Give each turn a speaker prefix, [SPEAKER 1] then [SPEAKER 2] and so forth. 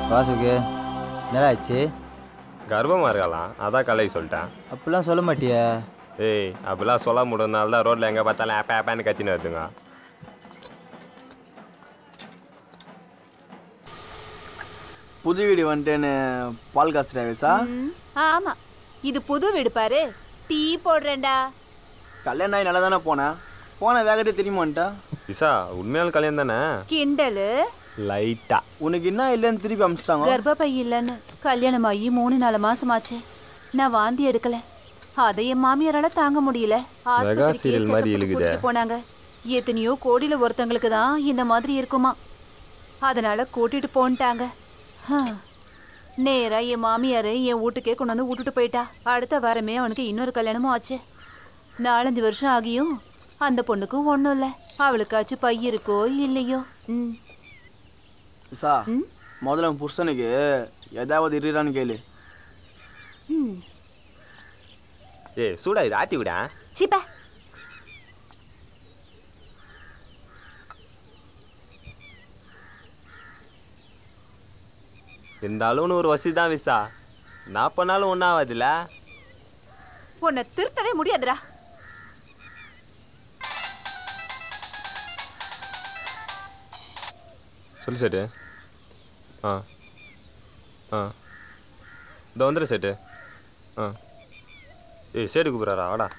[SPEAKER 1] வாசுக்கு என்னடா ஆச்சு
[SPEAKER 2] கர்ப்பமாக இருக்கலாம் அதான் கலை சொல்லிட்டேன்
[SPEAKER 1] அப்படிலாம் சொல்ல மாட்டியே
[SPEAKER 2] ஏய் அப்படிலாம் சொல்ல முடியறதுனால தான் ரோட்டில் எங்கே பார்த்தாலும் ஆப்பா ஆப்பான்னு கத்தின்னு வருதுங்க
[SPEAKER 3] புது வீடு வந்துட்டேன்னு பால் காசுறாவே சார்
[SPEAKER 4] ம், ஆமா இது புது வீடு பாரு டீ போடுறேன்டா
[SPEAKER 3] கல்யாணம் ஆகி நல்லா தானே போனேன் போன வேகத்தை தெரியுமான்ட்டா
[SPEAKER 2] இசா உண்மையான கல்யாணம் தானே
[SPEAKER 4] கிண்டலு
[SPEAKER 2] லைட்டா
[SPEAKER 3] உனக்கு என்ன இல்லைன்னு திருப்பி அமிச்சிட்டாங்க
[SPEAKER 4] கர்ப்பப்பை இல்லைன்னு கல்யாணம் ஆகி மூணு நாலு மாசமாச்சு நான் வாந்தி எடுக்கல அதை என் மாமியாரால தாங்க முடியல ஆஸ்பத்திரிக்கு
[SPEAKER 2] serial
[SPEAKER 4] check
[SPEAKER 2] மாதிரி
[SPEAKER 4] up
[SPEAKER 2] இழுக்குதே.
[SPEAKER 4] கூட்டிட்டு போனாங்க எத்தனையோ கோடியில ஒருத்தங்களுக்கு தான் இந்த மாதிரி இருக்குமா அதனால கூட்டிட்டு போன்ட்டாங்க ஹம். நேரா என் மாமியாரு என் வீட்டுக்கே கொண்டு வந்து விட்டுட்டு போயிட்டா அடுத்த வாரமே அவனுக்கு இன்னொரு கல்யாணமும் ஆச்சு நாலஞ்சு வருஷம் ஆகியும் அந்த பொண்ணுக்கும் ஒன்றும் இல்லை அவளுக்காச்சும் பை இருக்கோ இல்லையோ ம்
[SPEAKER 3] சா முதல்ல உன் புருஷனுக்கு ஏதாவது இருறான்னு கேளு
[SPEAKER 4] ம்
[SPEAKER 2] ஏய் சூடா இது ஆத்தி விட
[SPEAKER 4] சிப்பா
[SPEAKER 2] இந்த அளவுன்னு ஒரு வசதி தான் விசா நான் பண்ணாலும் ஒன்றும் ஆகாதுல்ல
[SPEAKER 4] உன்னை திருத்தவே முடியாதுடா
[SPEAKER 2] சொல்லு சேட்டு ஆ ஆ இந்த வந்துடு சேட்டு ஆ ஏய் சேட்டு கூப்பிட்றாரா வாடா